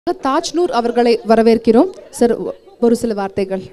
தாஜ்னூர் அவர்களை வரவேற்கிறோம் சார் ஒரு சில வார்த்தைகள்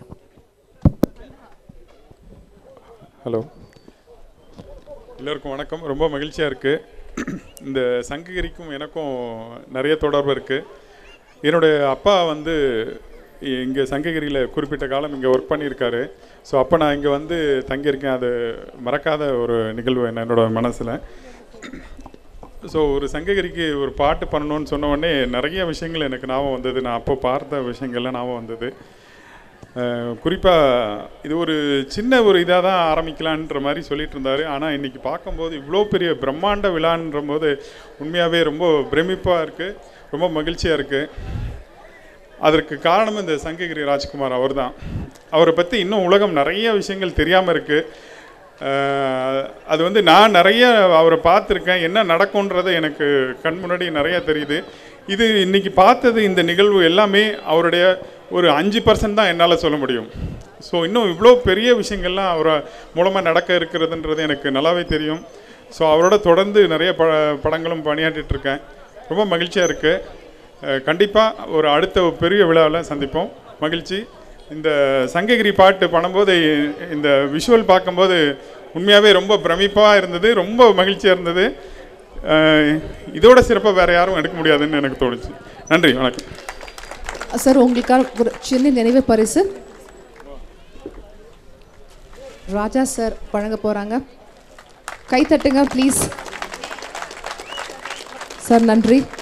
ஹலோ எல்லோருக்கும் வணக்கம் ரொம்ப மகிழ்ச்சியாக இருக்குது இந்த சங்ககிரிக்கும் எனக்கும் நிறைய தொடர்பு இருக்குது என்னுடைய அப்பா வந்து இங்கே சங்ககிரியில் குறிப்பிட்ட காலம் இங்கே ஒர்க் பண்ணியிருக்காரு ஸோ அப்போ நான் இங்கே வந்து தங்கியிருக்கேன் அது மறக்காத ஒரு நிகழ்வு என்ன என்னோட மனசில் ஸோ ஒரு சங்ககிரிக்கு ஒரு பாட்டு பண்ணணும்னு சொன்ன உடனே நிறைய விஷயங்கள் எனக்கு ஞாபகம் வந்தது நான் அப்போ பார்த்த விஷயங்கள்லாம் ஞாபகம் வந்தது குறிப்பாக இது ஒரு சின்ன ஒரு இதாக தான் ஆரம்பிக்கலான்ற மாதிரி சொல்லிட்டு இருந்தார் ஆனால் இன்றைக்கி பார்க்கும்போது இவ்வளோ பெரிய பிரம்மாண்ட விழான்ற போது உண்மையாகவே ரொம்ப பிரமிப்பாக இருக்குது ரொம்ப மகிழ்ச்சியாக இருக்குது அதற்கு காரணம் இந்த சங்ககிரி ராஜ்குமார் அவர் தான் அவரை பற்றி இன்னும் உலகம் நிறைய விஷயங்கள் தெரியாமல் இருக்குது அது வந்து நான் நிறைய அவரை பார்த்துருக்கேன் என்ன நடக்கும்ன்றது எனக்கு கண் முன்னாடி நிறைய தெரியுது இது இன்னைக்கு பார்த்தது இந்த நிகழ்வு எல்லாமே அவருடைய ஒரு அஞ்சு பர்சன்ட் தான் என்னால் சொல்ல முடியும் ஸோ இன்னும் இவ்வளோ பெரிய விஷயங்கள்லாம் அவரை மூலமாக நடக்க இருக்கிறதுன்றது எனக்கு நல்லாவே தெரியும் ஸோ அவரோட தொடர்ந்து நிறைய ப படங்களும் பணியாற்றிட்டு இருக்கேன் ரொம்ப மகிழ்ச்சியாக இருக்குது கண்டிப்பாக ஒரு அடுத்த பெரிய விழாவில் சந்திப்போம் மகிழ்ச்சி இந்த சங்ககிரி பாட்டு பண்ணும்போது இந்த விஷுவல் பார்க்கும்போது உண்மையாகவே ரொம்ப பிரமிப்பாக இருந்தது ரொம்ப மகிழ்ச்சியாக இருந்தது அஹ் இதோட சிறப்பாக வேறு யாரும் எடுக்க முடியாதுன்னு எனக்கு தோணுச்சு நன்றி வணக்கம் சார் உங்களுக்கான ஒரு சின்ன நினைவு பரிசு ராஜா சார் வழங்க போறாங்க கை தட்டுங்க ப்ளீஸ் சார் நன்றி